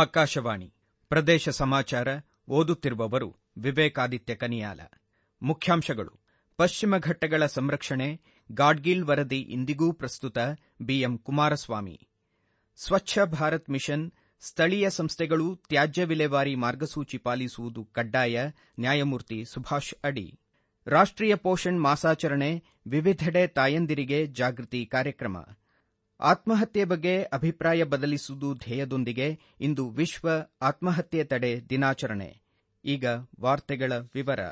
ಆಕಾಶವಾಣಿ ಪ್ರದೇಶ ಸಮಾಚಾರ ಓದುತ್ತಿರುವವರು ವಿವೇಕಾದಿತ್ಯ ಕನಿಯಾಲ ಮುಖ್ಯಾಂಶಗಳು ಪಶ್ಚಿಮ ಘಟ್ಟಗಳ ಸಂರಕ್ಷಣೆ ಗಾಡ್ಗೀಲ್ ವರದಿ ಇಂದಿಗೂ ಪ್ರಸ್ತುತ ಬಿಎಂ ಕುಮಾರಸ್ವಾಮಿ ಸ್ವಚ್ಛ ಭಾರತ್ ಮಿಷನ್ ಸ್ಥಳೀಯ ಸಂಸ್ಥೆಗಳು ತ್ಯಾಜ್ಯ ವಿಲೇವಾರಿ ಮಾರ್ಗಸೂಚಿ ಪಾಲಿಸುವುದು ಕಡ್ಡಾಯ ನ್ಯಾಯಮೂರ್ತಿ ಸುಭಾಷ್ ಅಡಿ ರಾಷ್ಟ್ರೀಯ ಪೋಷಣ್ ಮಾಸಾಚರಣೆ ವಿವಿಧೆಡೆ ತಾಯಂದಿರಿಗೆ ಜಾಗೃತಿ ಕಾರ್ಯಕ್ರಮ ಆತ್ಮಹತ್ಯೆ ಬಗ್ಗೆ ಅಭಿಪ್ರಾಯ ಬದಲಿಸುವುದು ಧ್ಯೇಯದೊಂದಿಗೆ ಇಂದು ವಿಶ್ವ ಆತ್ಮಹತ್ಯೆ ತಡೆ ದಿನಾಚರಣೆ ಈಗ ವಾರ್ತೆಗಳ ವಿವರ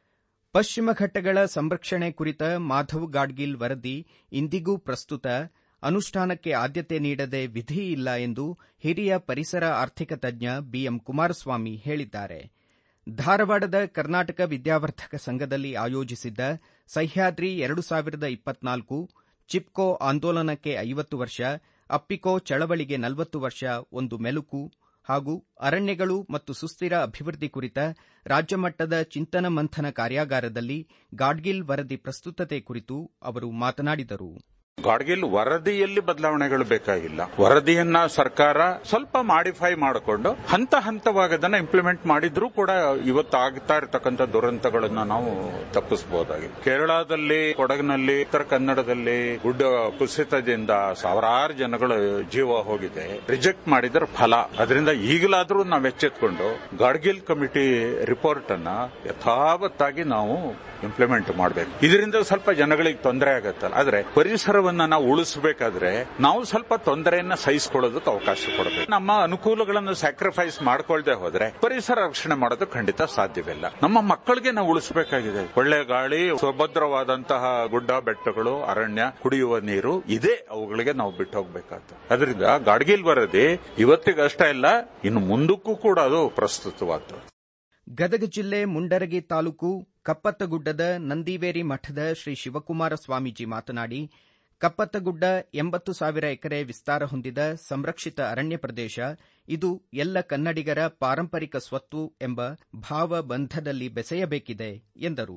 ಪಶ್ಚಿಮ ಘಟ್ಟಗಳ ಸಂರಕ್ಷಣೆ ಕುರಿತ ಮಾಧವ್ ಗಾಡ್ಗೀಲ್ ವರದಿ ಇಂದಿಗೂ ಪ್ರಸ್ತುತ ಅನುಷ್ಠಾನಕ್ಕೆ ಆದ್ಯತೆ ನೀಡದೆ ವಿಧಿಯಿಲ್ಲ ಎಂದು ಹಿರಿಯ ಪರಿಸರ ಆರ್ಥಿಕ ತಜ್ಞ ಬಿಎಂ ಕುಮಾರಸ್ವಾಮಿ ಹೇಳಿದ್ದಾರೆ ಧಾರವಾಡದ ಕರ್ನಾಟಕ ವಿದ್ಯಾವರ್ಧಕ ಸಂಘದಲ್ಲಿ ಆಯೋಜಿಸಿದ್ದ ಸಹ್ಯಾದ್ರಿ ಎರಡು ಸಾವಿರದ ಇಪ್ಪತ್ನಾಲ್ಕು ಚಿಪ್ಕೋ ಆಂದೋಲನಕ್ಕೆ ಐವತ್ತು ವರ್ಷ ಅಪ್ಪಿಕೋ ಚಳವಳಿಗೆ ನಲವತ್ತು ವರ್ಷ ಒಂದು ಮೆಲುಕು ಹಾಗೂ ಅರಣ್ಯಗಳು ಮತ್ತು ಸುಸ್ಥಿರ ಅಭಿವೃದ್ಧಿ ಕುರಿತ ರಾಜ್ಯಮಟ್ಟದ ಚಿಂತನ ಮಂಥನ ಕಾರ್ಯಾಗಾರದಲ್ಲಿ ಗಾಡ್ಗಿಲ್ ವರದಿ ಪ್ರಸ್ತುತತೆ ಕುರಿತು ಅವರು ಮಾತನಾಡಿದರು ಗಾಡ್ಗಿಲ್ ವರದಿಯಲ್ಲಿ ಬದಲಾವಣೆಗಳು ಬೇಕಾಗಿಲ್ಲ ವರದಿಯನ್ನ ಸರ್ಕಾರ ಸ್ವಲ್ಪ ಮಾಡಿಫೈ ಮಾಡಿಕೊಂಡು ಹಂತ ಹಂತವಾಗಿ ಅದನ್ನ ಇಂಪ್ಲಿಮೆಂಟ್ ಮಾಡಿದ್ರೂ ಕೂಡ ಇವತ್ತು ಆಗ್ತಾ ಇರತಕ್ಕಂಥ ದುರಂತಗಳನ್ನ ನಾವು ತಪ್ಪಿಸಬಹುದಾಗಿದೆ ಕೇರಳದಲ್ಲಿ ಕೊಡಗಿನಲ್ಲಿ ಉತ್ತರ ಕನ್ನಡದಲ್ಲಿ ಗುಡ್ಡ ಕುಸಿತದಿಂದ ಸಾವಿರಾರು ಜನಗಳ ಜೀವ ಹೋಗಿದೆ ರಿಜೆಕ್ಟ್ ಮಾಡಿದ್ರ ಫಲ ಅದರಿಂದ ಈಗಲಾದ್ರೂ ನಾವು ಎಚ್ಚೆತ್ಕೊಂಡು ಗಾಡ್ಗಿಲ್ ಕಮಿಟಿ ರಿಪೋರ್ಟ್ ಅನ್ನ ಯಥಾವತ್ತಾಗಿ ನಾವು ಇಂಪ್ಲಿಮೆಂಟ್ ಮಾಡಬೇಕು ಇದರಿಂದ ಸ್ವಲ್ಪ ಜನಗಳಿಗೆ ತೊಂದರೆ ಆಗತ್ತಲ್ಲ ಆದ್ರೆ ಪರಿಸರವನ್ನ ನಾವು ಉಳಿಸಬೇಕಾದ್ರೆ ನಾವು ಸ್ವಲ್ಪ ತೊಂದರೆಯನ್ನ ಸಹಿಸಿಕೊಳ್ಳೋದಕ್ಕೆ ಅವಕಾಶ ಕೊಡಬೇಕು ನಮ್ಮ ಅನುಕೂಲಗಳನ್ನು ಸ್ಯಾಕ್ರಿಫೈಸ್ ಮಾಡ್ಕೊಳ್ದೆ ಹೋದ್ರೆ ಪರಿಸರ ರಕ್ಷಣೆ ಮಾಡೋದು ಖಂಡಿತ ಸಾಧ್ಯವಿಲ್ಲ ನಮ್ಮ ಮಕ್ಕಳಿಗೆ ನಾವು ಉಳಿಸಬೇಕಾಗಿದೆ ಒಳ್ಳೆ ಗಾಳಿ ಸುಭದ್ರವಾದಂತಹ ಗುಡ್ಡ ಬೆಟ್ಟಗಳು ಅರಣ್ಯ ಕುಡಿಯುವ ನೀರು ಇದೇ ಅವುಗಳಿಗೆ ನಾವು ಬಿಟ್ಟು ಹೋಗ್ಬೇಕಾಗ್ತದೆ ಅದರಿಂದ ಗಾಡ್ಗಿಲ್ ವರದಿ ಇವತ್ತಿಗಷ್ಟೇ ಇಲ್ಲ ಇನ್ನು ಮುಂದಕ್ಕೂ ಕೂಡ ಅದು ಪ್ರಸ್ತುತವಾಗ್ತದೆ ಗದಗ ಜಿಲ್ಲೆ ಮುಂಡರಗಿ ತಾಲೂಕು ಕಪ್ಪತ್ತಗುಡ್ಡದ ನಂದಿವೇರಿ ಮಠದ ಶ್ರೀ ಶಿವಕುಮಾರ ಸ್ವಾಮೀಜಿ ಮಾತನಾಡಿ ಕಪ್ಪತ್ತಗುಡ್ಡ ಎಂಬತ್ತು ಸಾವಿರ ಎಕರೆ ವಿಸ್ತಾರ ಹೊಂದಿದ ಸಂರಕ್ಷಿತ ಅರಣ್ಯ ಪ್ರದೇಶ ಇದು ಎಲ್ಲ ಕನ್ನಡಿಗರ ಪಾರಂಪರಿಕ ಸ್ವತ್ತು ಎಂಬ ಭಾವ ಬಂಧದಲ್ಲಿ ಬೆಸೆಯಬೇಕಿದೆ ಎಂದರು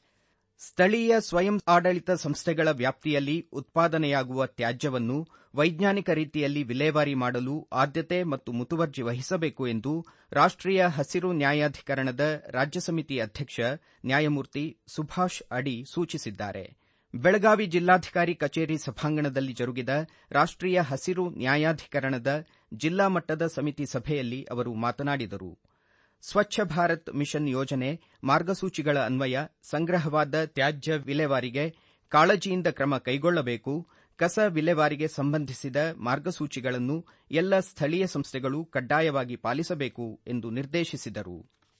ಸ್ಥಳೀಯ ಸ್ವಯಂ ಆಡಳಿತ ಸಂಸ್ಥೆಗಳ ವ್ಯಾಪ್ತಿಯಲ್ಲಿ ಉತ್ಪಾದನೆಯಾಗುವ ತ್ಯಾಜ್ಯವನ್ನು ವೈಜ್ಞಾನಿಕ ರೀತಿಯಲ್ಲಿ ವಿಲೇವಾರಿ ಮಾಡಲು ಆದ್ಯತೆ ಮತ್ತು ಮುತುವರ್ಜಿ ವಹಿಸಬೇಕು ಎಂದು ರಾಷ್ಟ್ರೀಯ ಹಸಿರು ನ್ಯಾಯಾಧಿಕರಣದ ರಾಜ್ಯ ಸಮಿತಿ ಅಧ್ಯಕ್ಷ ನ್ಯಾಯಮೂರ್ತಿ ಸುಭಾಷ್ ಅಡಿ ಸೂಚಿಸಿದ್ದಾರೆ ಬೆಳಗಾವಿ ಜಿಲ್ಲಾಧಿಕಾರಿ ಕಚೇರಿ ಸಭಾಂಗಣದಲ್ಲಿ ಜರುಗಿದ ರಾಷ್ಟ್ರೀಯ ಹಸಿರು ನ್ಯಾಯಾಧಿಕರಣದ ಜಿಲ್ಲಾ ಮಟ್ಟದ ಸಮಿತಿ ಸಭೆಯಲ್ಲಿ ಅವರು ಮಾತನಾಡಿದರು ಸ್ವಚ್ಛ ಭಾರತ್ ಮಿಷನ್ ಯೋಜನೆ ಮಾರ್ಗಸೂಚಿಗಳ ಅನ್ವಯ ಸಂಗ್ರಹವಾದ ತ್ಯಾಜ್ಯ ವಿಲೇವಾರಿಗೆ ಕಾಳಜಿಯಿಂದ ಕ್ರಮ ಕೈಗೊಳ್ಳಬೇಕು ಕಸ ವಿಲೇವಾರಿಗೆ ಸಂಬಂಧಿಸಿದ ಮಾರ್ಗಸೂಚಿಗಳನ್ನು ಎಲ್ಲ ಸ್ಥಳೀಯ ಸಂಸ್ಥೆಗಳು ಕಡ್ಡಾಯವಾಗಿ ಪಾಲಿಸಬೇಕು ಎಂದು ನಿರ್ದೇಶಿಸಿದರು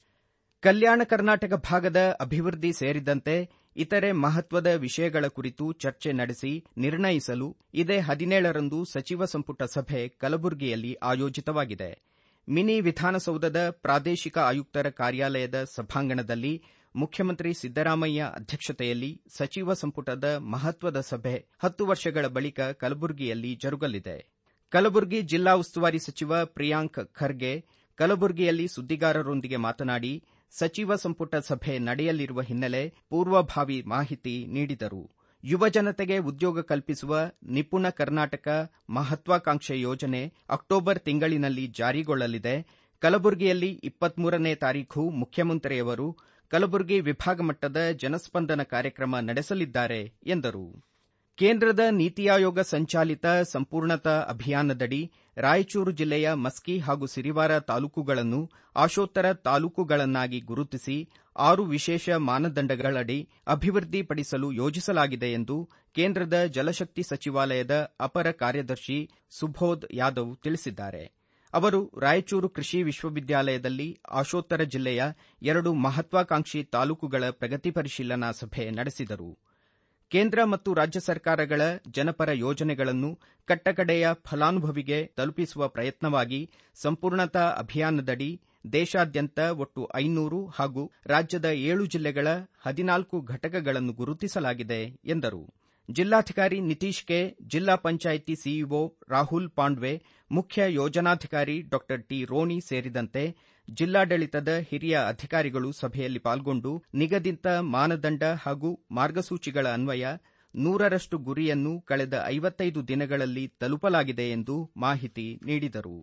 ಕಲ್ಯಾಣ ಕರ್ನಾಟಕ ಭಾಗದ ಅಭಿವೃದ್ಧಿ ಸೇರಿದಂತೆ ಇತರೆ ಮಹತ್ವದ ವಿಷಯಗಳ ಕುರಿತು ಚರ್ಚೆ ನಡೆಸಿ ನಿರ್ಣಯಿಸಲು ಇದೇ ಹದಿನೇಳರಂದು ಸಚಿವ ಸಂಪುಟ ಸಭೆ ಕಲಬುರಗಿಯಲ್ಲಿ ಆಯೋಜಿತವಾಗಿದೆ ಮಿನಿ ವಿಧಾನಸೌಧದ ಪ್ರಾದೇಶಿಕ ಆಯುಕ್ತರ ಕಾರ್ಯಾಲಯದ ಸಭಾಂಗಣದಲ್ಲಿ ಮುಖ್ಯಮಂತ್ರಿ ಸಿದ್ದರಾಮಯ್ಯ ಅಧ್ಯಕ್ಷತೆಯಲ್ಲಿ ಸಚಿವ ಸಂಪುಟದ ಮಹತ್ವದ ಸಭೆ ಹತ್ತು ವರ್ಷಗಳ ಬಳಿಕ ಕಲಬುರಗಿಯಲ್ಲಿ ಜರುಗಲಿದೆ ಕಲಬುರಗಿ ಜಿಲ್ಲಾ ಉಸ್ತುವಾರಿ ಸಚಿವ ಪ್ರಿಯಾಂಕ್ ಖರ್ಗೆ ಕಲಬುರಗಿಯಲ್ಲಿ ಸುದ್ದಿಗಾರರೊಂದಿಗೆ ಮಾತನಾಡಿ ಸಚಿವ ಸಂಪುಟ ಸಭೆ ನಡೆಯಲಿರುವ ಹಿನ್ನೆಲೆ ಪೂರ್ವಭಾವಿ ಮಾಹಿತಿ ನೀಡಿದರು ಯುವ ಜನತೆಗೆ ಉದ್ಯೋಗ ಕಲ್ಪಿಸುವ ನಿಪುಣ ಕರ್ನಾಟಕ ಮಹತ್ವಾಕಾಂಕ್ಷೆ ಯೋಜನೆ ಅಕ್ಟೋಬರ್ ತಿಂಗಳಿನಲ್ಲಿ ಜಾರಿಗೊಳ್ಳಲಿದೆ ಕಲಬುರಗಿಯಲ್ಲಿ ಇಪ್ಪತ್ಮೂರನೇ ತಾರೀಖು ಮುಖ್ಯಮಂತ್ರಿಯವರು ಕಲಬುರಗಿ ವಿಭಾಗ ಮಟ್ಟದ ಜನಸ್ಪಂದನ ಕಾರ್ಯಕ್ರಮ ನಡೆಸಲಿದ್ದಾರೆ ಎಂದರು ಕೇಂದ್ರದ ನೀತಿ ಆಯೋಗ ಸಂಚಾಲಿತ ಸಂಪೂರ್ಣತಾ ಅಭಿಯಾನದಡಿ ರಾಯಚೂರು ಜಿಲ್ಲೆಯ ಮಸ್ಕಿ ಹಾಗೂ ಸಿರಿವಾರ ತಾಲೂಕುಗಳನ್ನು ಆಶೋತ್ತರ ತಾಲೂಕುಗಳನ್ನಾಗಿ ಗುರುತಿಸಿ ಆರು ವಿಶೇಷ ಮಾನದಂಡಗಳಡಿ ಅಭಿವೃದ್ಧಿಪಡಿಸಲು ಯೋಜಿಸಲಾಗಿದೆ ಎಂದು ಕೇಂದ್ರದ ಜಲಶಕ್ತಿ ಸಚಿವಾಲಯದ ಅಪರ ಕಾರ್ಯದರ್ಶಿ ಸುಬೋಧ್ ಯಾದವ್ ತಿಳಿಸಿದ್ದಾರೆ ಅವರು ರಾಯಚೂರು ಕೃಷಿ ವಿಶ್ವವಿದ್ಯಾಲಯದಲ್ಲಿ ಆಶೋತ್ತರ ಜಿಲ್ಲೆಯ ಎರಡು ಮಹತ್ವಾಕಾಂಕ್ಷಿ ತಾಲೂಕುಗಳ ಪ್ರಗತಿ ಪರಿಶೀಲನಾ ಸಭೆ ನಡೆಸಿದರು ಕೇಂದ್ರ ಮತ್ತು ರಾಜ್ಯ ಸರ್ಕಾರಗಳ ಜನಪರ ಯೋಜನೆಗಳನ್ನು ಕಟ್ಟಕಡೆಯ ಫಲಾನುಭವಿಗೆ ತಲುಪಿಸುವ ಪ್ರಯತ್ನವಾಗಿ ಸಂಪೂರ್ಣತಾ ಅಭಿಯಾನದಡಿ ದೇಶಾದ್ಯಂತ ಒಟ್ಟು ಐನೂರು ಹಾಗೂ ರಾಜ್ಯದ ಏಳು ಜಿಲ್ಲೆಗಳ ಹದಿನಾಲ್ಕು ಘಟಕಗಳನ್ನು ಗುರುತಿಸಲಾಗಿದೆ ಎಂದರು ಜಿಲ್ಲಾಧಿಕಾರಿ ನಿತೀಶ್ ಕೆ ಜಿಲ್ಲಾ ಪಂಚಾಯಿತಿ ಸಿಇಒ ರಾಹುಲ್ ಪಾಂಡ್ವೆ ಮುಖ್ಯ ಯೋಜನಾಧಿಕಾರಿ ಡಾ ಟಿ ರೋಣಿ ಸೇರಿದಂತೆ ಜಿಲ್ಲಾಡಳಿತದ ಹಿರಿಯ ಅಧಿಕಾರಿಗಳು ಸಭೆಯಲ್ಲಿ ಪಾಲ್ಗೊಂಡು ನಿಗದಿತ ಮಾನದಂಡ ಹಾಗೂ ಮಾರ್ಗಸೂಚಿಗಳ ಅನ್ವಯ ನೂರರಷ್ಟು ಗುರಿಯನ್ನು ಕಳೆದ ಐವತ್ತೈದು ದಿನಗಳಲ್ಲಿ ತಲುಪಲಾಗಿದೆ ಎಂದು ಮಾಹಿತಿ ನೀಡಿದರು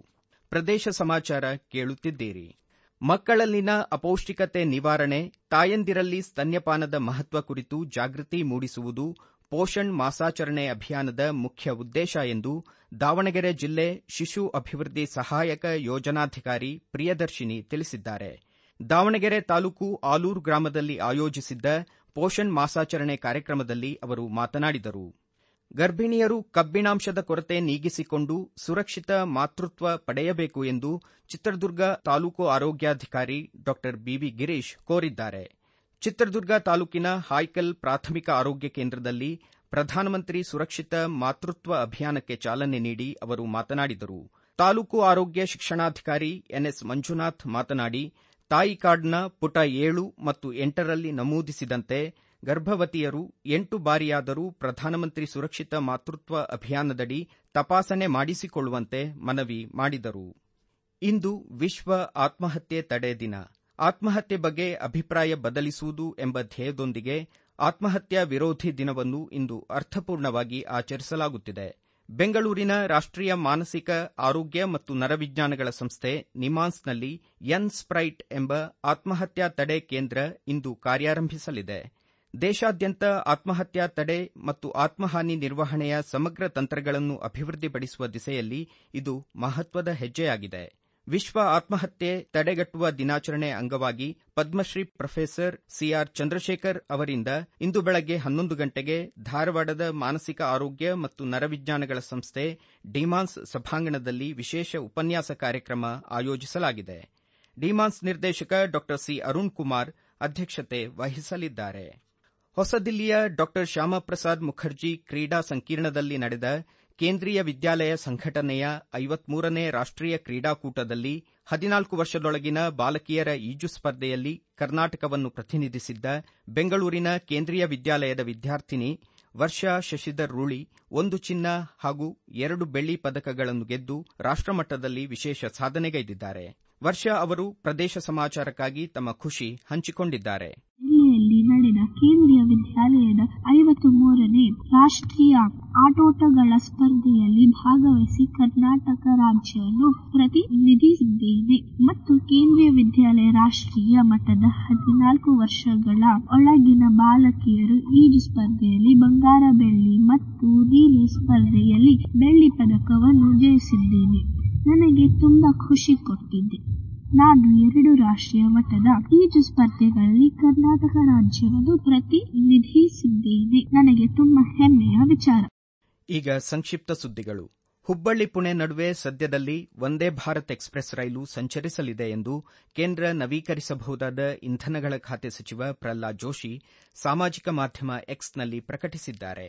ಪ್ರದೇಶ ಸಮಾಚಾರ ಕೇಳುತ್ತಿದ್ದೀರಿ ಮಕ್ಕಳಲ್ಲಿನ ಅಪೌಷ್ಟಿಕತೆ ನಿವಾರಣೆ ತಾಯಂದಿರಲ್ಲಿ ಸ್ತನ್ಯಪಾನದ ಮಹತ್ವ ಕುರಿತು ಜಾಗೃತಿ ಮೂಡಿಸುವುದು ಪೋಷಣ್ ಮಾಸಾಚರಣೆ ಅಭಿಯಾನದ ಮುಖ್ಯ ಉದ್ದೇಶ ಎಂದು ದಾವಣಗೆರೆ ಜಿಲ್ಲೆ ಶಿಶು ಅಭಿವೃದ್ಧಿ ಸಹಾಯಕ ಯೋಜನಾಧಿಕಾರಿ ಪ್ರಿಯದರ್ಶಿನಿ ತಿಳಿಸಿದ್ದಾರೆ ದಾವಣಗೆರೆ ತಾಲೂಕು ಆಲೂರು ಗ್ರಾಮದಲ್ಲಿ ಆಯೋಜಿಸಿದ್ದ ಪೋಷಣ್ ಮಾಸಾಚರಣೆ ಕಾರ್ಯಕ್ರಮದಲ್ಲಿ ಅವರು ಮಾತನಾಡಿದರು ಗರ್ಭಿಣಿಯರು ಕಬ್ಬಿಣಾಂಶದ ಕೊರತೆ ನೀಗಿಸಿಕೊಂಡು ಸುರಕ್ಷಿತ ಮಾತೃತ್ವ ಪಡೆಯಬೇಕು ಎಂದು ಚಿತ್ರದುರ್ಗ ತಾಲೂಕು ಆರೋಗ್ಯಾಧಿಕಾರಿ ಡಾ ಬಿವಿ ಗಿರೀಶ್ ಕೋರಿದ್ದಾರೆ ಚಿತ್ರದುರ್ಗ ತಾಲೂಕಿನ ಹಾಯ್ಕಲ್ ಪ್ರಾಥಮಿಕ ಆರೋಗ್ಯ ಕೇಂದ್ರದಲ್ಲಿ ಪ್ರಧಾನಮಂತ್ರಿ ಸುರಕ್ಷಿತ ಮಾತೃತ್ವ ಅಭಿಯಾನಕ್ಕೆ ಚಾಲನೆ ನೀಡಿ ಅವರು ಮಾತನಾಡಿದರು ತಾಲೂಕು ಆರೋಗ್ಯ ಶಿಕ್ಷಣಾಧಿಕಾರಿ ಎನ್ಎಸ್ ಮಂಜುನಾಥ್ ಮಾತನಾಡಿ ತಾಯಿ ಕಾರ್ಡ್ನ ಪುಟ ಏಳು ಮತ್ತು ಎಂಟರಲ್ಲಿ ನಮೂದಿಸಿದಂತೆ ಗರ್ಭವತಿಯರು ಎಂಟು ಬಾರಿಯಾದರೂ ಪ್ರಧಾನಮಂತ್ರಿ ಸುರಕ್ಷಿತ ಮಾತೃತ್ವ ಅಭಿಯಾನದಡಿ ತಪಾಸಣೆ ಮಾಡಿಸಿಕೊಳ್ಳುವಂತೆ ಮನವಿ ಮಾಡಿದರು ಇಂದು ವಿಶ್ವ ಆತ್ಮಹತ್ಯೆ ತಡೆ ದಿನ ಆತ್ಮಹತ್ಯೆ ಬಗ್ಗೆ ಅಭಿಪ್ರಾಯ ಬದಲಿಸುವುದು ಎಂಬ ಧ್ಯೇಯದೊಂದಿಗೆ ಆತ್ಮಹತ್ಯಾ ವಿರೋಧಿ ದಿನವನ್ನು ಇಂದು ಅರ್ಥಪೂರ್ಣವಾಗಿ ಆಚರಿಸಲಾಗುತ್ತಿದೆ ಬೆಂಗಳೂರಿನ ರಾಷ್ಟ್ರೀಯ ಮಾನಸಿಕ ಆರೋಗ್ಯ ಮತ್ತು ನರವಿಜ್ಞಾನಗಳ ಸಂಸ್ಥೆ ನಿಮಾನ್ಸ್ನಲ್ಲಿ ಎನ್ ಸ್ಪ್ರೈಟ್ ಎಂಬ ಆತ್ಮಹತ್ಯಾ ತಡೆ ಕೇಂದ್ರ ಇಂದು ಕಾರ್ಯಾರಂಭಿಸಲಿದೆ ದೇಶಾದ್ಯಂತ ಆತ್ಮಹತ್ಯಾ ತಡೆ ಮತ್ತು ಆತ್ಮಹಾನಿ ನಿರ್ವಹಣೆಯ ಸಮಗ್ರ ತಂತ್ರಗಳನ್ನು ಅಭಿವೃದ್ಧಿಪಡಿಸುವ ದಿಸೆಯಲ್ಲಿ ಇದು ಮಹತ್ವದ ಹೆಜ್ಜೆಯಾಗಿದೆ ವಿಶ್ವ ಆತ್ಮಹತ್ಯೆ ತಡೆಗಟ್ಟುವ ದಿನಾಚರಣೆ ಅಂಗವಾಗಿ ಪದ್ಮಶ್ರೀ ಪ್ರೊಫೆಸರ್ ಸಿಆರ್ ಚಂದ್ರಶೇಖರ್ ಅವರಿಂದ ಇಂದು ಬೆಳಗ್ಗೆ ಹನ್ನೊಂದು ಗಂಟೆಗೆ ಧಾರವಾಡದ ಮಾನಸಿಕ ಆರೋಗ್ಯ ಮತ್ತು ನರವಿಜ್ಞಾನಗಳ ಸಂಸ್ಥೆ ಡಿಮಾನ್ಸ್ ಸಭಾಂಗಣದಲ್ಲಿ ವಿಶೇಷ ಉಪನ್ಯಾಸ ಕಾರ್ಯಕ್ರಮ ಆಯೋಜಿಸಲಾಗಿದೆ ಡಿಮಾನ್ಸ್ ನಿರ್ದೇಶಕ ಡಾ ಸಿ ಅರುಣ್ ಕುಮಾರ್ ಅಧ್ಯಕ್ಷತೆ ವಹಿಸಲಿದ್ದಾರೆ ಹೊಸದಿಲ್ಲಿಯ ಡಾ ಶ್ಯಾಮಪ್ರಸಾದ್ ಮುಖರ್ಜಿ ಕ್ರೀಡಾ ಸಂಕೀರ್ಣದಲ್ಲಿ ನಡೆದ ಕೇಂದ್ರೀಯ ವಿದ್ಯಾಲಯ ಸಂಘಟನೆಯ ಐವತ್ಮೂರನೇ ರಾಷ್ಟ್ರೀಯ ಕ್ರೀಡಾಕೂಟದಲ್ಲಿ ಹದಿನಾಲ್ಕು ವರ್ಷದೊಳಗಿನ ಬಾಲಕಿಯರ ಈಜು ಸ್ಪರ್ಧೆಯಲ್ಲಿ ಕರ್ನಾಟಕವನ್ನು ಪ್ರತಿನಿಧಿಸಿದ್ದ ಬೆಂಗಳೂರಿನ ಕೇಂದ್ರೀಯ ವಿದ್ಯಾಲಯದ ವಿದ್ಯಾರ್ಥಿನಿ ವರ್ಷಾ ಶಶಿಧರ್ ರೂಳಿ ಒಂದು ಚಿನ್ನ ಹಾಗೂ ಎರಡು ಬೆಳ್ಳಿ ಪದಕಗಳನ್ನು ಗೆದ್ದು ರಾಷ್ಟ್ರಮಟ್ಟದಲ್ಲಿ ವಿಶೇಷ ಸಾಧನೆಗೈದಿದ್ದಾರೆ ವರ್ಷಾ ಅವರು ಪ್ರದೇಶ ಸಮಾಚಾರಕ್ಕಾಗಿ ತಮ್ಮ ಖುಷಿ ಹಂಚಿಕೊಂಡಿದ್ದಾರೆ ಜಿಲ್ಲೆಯಲ್ಲಿ ನಡೆದ ಕೇಂದ್ರೀಯ ವಿದ್ಯಾಲಯದ ಐವತ್ತು ಮೂರನೇ ರಾಷ್ಟ್ರೀಯ ಆಟೋಟಗಳ ಸ್ಪರ್ಧೆಯಲ್ಲಿ ಭಾಗವಹಿಸಿ ಕರ್ನಾಟಕ ರಾಜ್ಯವನ್ನು ಪ್ರತಿನಿಧಿಸಿದ್ದೇನೆ ಮತ್ತು ಕೇಂದ್ರೀಯ ವಿದ್ಯಾಲಯ ರಾಷ್ಟ್ರೀಯ ಮಟ್ಟದ ಹದಿನಾಲ್ಕು ವರ್ಷಗಳ ಒಳಗಿನ ಬಾಲಕಿಯರು ಈಜು ಸ್ಪರ್ಧೆಯಲ್ಲಿ ಬಂಗಾರ ಬೆಳ್ಳಿ ಮತ್ತು ರೀಲೆ ಸ್ಪರ್ಧೆಯಲ್ಲಿ ಬೆಳ್ಳಿ ಪದಕವನ್ನು ಜಯಿಸಿದ್ದೇನೆ ನನಗೆ ತುಂಬಾ ಖುಷಿ ಕೊಟ್ಟಿದೆ ನಾನು ಎರಡು ರಾಷ್ಟ್ರೀಯ ಮಟ್ಟದ ಈಜು ಸ್ಪರ್ಧೆಗಳಲ್ಲಿ ಕರ್ನಾಟಕ ರಾಜ್ಯವನ್ನು ಪ್ರತಿನಿಧಿಸಿದ್ದೇನೆ ನನಗೆ ತುಂಬಾ ಹೆಮ್ಮೆಯ ವಿಚಾರ ಈಗ ಸಂಕ್ಷಿಪ್ತ ಸುದ್ದಿಗಳು ಹುಬ್ಬಳ್ಳಿ ಪುಣೆ ನಡುವೆ ಸದ್ಯದಲ್ಲಿ ವಂದೇ ಭಾರತ್ ಎಕ್ಸ್ಪ್ರೆಸ್ ರೈಲು ಸಂಚರಿಸಲಿದೆ ಎಂದು ಕೇಂದ್ರ ನವೀಕರಿಸಬಹುದಾದ ಇಂಧನಗಳ ಖಾತೆ ಸಚಿವ ಪ್ರಹ್ಲಾದ್ ಜೋಶಿ ಸಾಮಾಜಿಕ ಮಾಧ್ಯಮ ಎಕ್ಸ್ನಲ್ಲಿ ಪ್ರಕಟಿಸಿದ್ದಾರೆ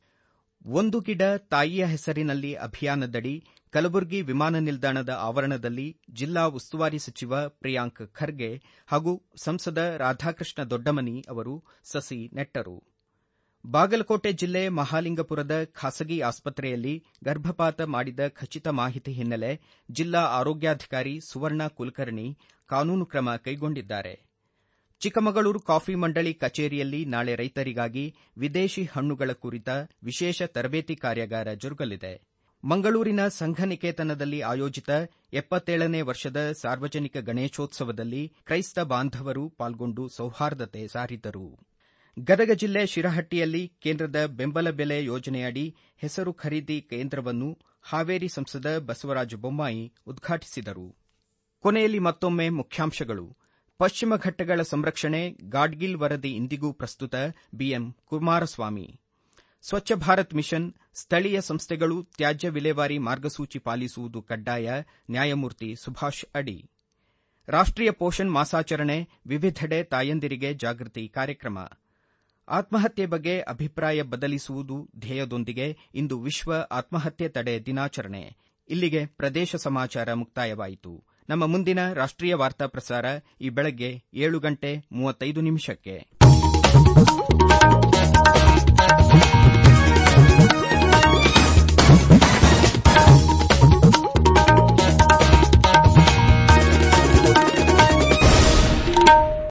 ಒಂದು ಗಿಡ ತಾಯಿಯ ಹೆಸರಿನಲ್ಲಿ ಅಭಿಯಾನದಡಿ ಕಲಬುರಗಿ ವಿಮಾನ ನಿಲ್ದಾಣದ ಆವರಣದಲ್ಲಿ ಜಿಲ್ಲಾ ಉಸ್ತುವಾರಿ ಸಚಿವ ಪ್ರಿಯಾಂಕ್ ಖರ್ಗೆ ಹಾಗೂ ಸಂಸದ ರಾಧಾಕೃಷ್ಣ ದೊಡ್ಡಮನಿ ಅವರು ಸಸಿ ನೆಟ್ಟರು ಬಾಗಲಕೋಟೆ ಜಿಲ್ಲೆ ಮಹಾಲಿಂಗಪುರದ ಖಾಸಗಿ ಆಸ್ಪತ್ರೆಯಲ್ಲಿ ಗರ್ಭಪಾತ ಮಾಡಿದ ಖಚಿತ ಮಾಹಿತಿ ಹಿನ್ನೆಲೆ ಜಿಲ್ಲಾ ಆರೋಗ್ಯಾಧಿಕಾರಿ ಸುವರ್ಣ ಕುಲಕರ್ಣಿ ಕಾನೂನು ಕ್ರಮ ಕೈಗೊಂಡಿದ್ದಾರೆ ಚಿಕ್ಕಮಗಳೂರು ಕಾಫಿ ಮಂಡಳಿ ಕಚೇರಿಯಲ್ಲಿ ನಾಳೆ ರೈತರಿಗಾಗಿ ವಿದೇಶಿ ಹಣ್ಣುಗಳ ಕುರಿತ ವಿಶೇಷ ತರಬೇತಿ ಕಾರ್ಯಾಗಾರ ಜರುಗಲಿದೆ ಮಂಗಳೂರಿನ ಸಂಘನಿಕೇತನದಲ್ಲಿ ಆಯೋಜಿತ ಎಪ್ಪತ್ತೇಳನೇ ವರ್ಷದ ಸಾರ್ವಜನಿಕ ಗಣೇಶೋತ್ಸವದಲ್ಲಿ ಕ್ರೈಸ್ತ ಬಾಂಧವರು ಪಾಲ್ಗೊಂಡು ಸೌಹಾರ್ದತೆ ಸಾರಿದರು ಗದಗ ಜಿಲ್ಲೆ ಶಿರಹಟ್ಟಿಯಲ್ಲಿ ಕೇಂದ್ರದ ಬೆಂಬಲ ಬೆಲೆ ಯೋಜನೆಯಡಿ ಹೆಸರು ಖರೀದಿ ಕೇಂದ್ರವನ್ನು ಹಾವೇರಿ ಸಂಸದ ಬಸವರಾಜ ಬೊಮ್ಮಾಯಿ ಉದ್ಘಾಟಿಸಿದರು ಕೊನೆಯಲ್ಲಿ ಮತ್ತೊಮ್ಮೆ ಮುಖ್ಯಾಂಶಗಳು ಪಶ್ಚಿಮ ಘಟ್ಟಗಳ ಸಂರಕ್ಷಣೆ ಗಾಡ್ಗಿಲ್ ವರದಿ ಇಂದಿಗೂ ಪ್ರಸ್ತುತ ಬಿಎಂ ಕುಮಾರಸ್ವಾಮಿ ಸ್ವಚ್ಛ ಭಾರತ್ ಮಿಷನ್ ಸ್ಥಳೀಯ ಸಂಸ್ಥೆಗಳು ತ್ಯಾಜ್ಯ ವಿಲೇವಾರಿ ಮಾರ್ಗಸೂಚಿ ಪಾಲಿಸುವುದು ಕಡ್ಡಾಯ ನ್ಯಾಯಮೂರ್ತಿ ಸುಭಾಷ್ ಅಡಿ ರಾಷ್ಟ್ರೀಯ ಪೋಷಣ್ ಮಾಸಾಚರಣೆ ವಿವಿಧೆಡೆ ತಾಯಂದಿರಿಗೆ ಜಾಗೃತಿ ಕಾರ್ಯಕ್ರಮ ಆತ್ಮಹತ್ಯೆ ಬಗ್ಗೆ ಅಭಿಪ್ರಾಯ ಬದಲಿಸುವುದು ಧ್ಯೇಯದೊಂದಿಗೆ ಇಂದು ವಿಶ್ವ ಆತ್ಮಹತ್ಯೆ ತಡೆ ದಿನಾಚರಣೆ ಇಲ್ಲಿಗೆ ಪ್ರದೇಶ ಸಮಾಚಾರ ಮುಕ್ತಾಯವಾಯಿತು ನಮ್ಮ ಮುಂದಿನ ರಾಷ್ಟ್ರೀಯ ವಾರ್ತಾ ಪ್ರಸಾರ ಈ ಬೆಳಗ್ಗೆ ಏಳು ಗಂಟೆ ಮೂವತ್ತೈದು ನಿಮಿಷಕ್ಕೆ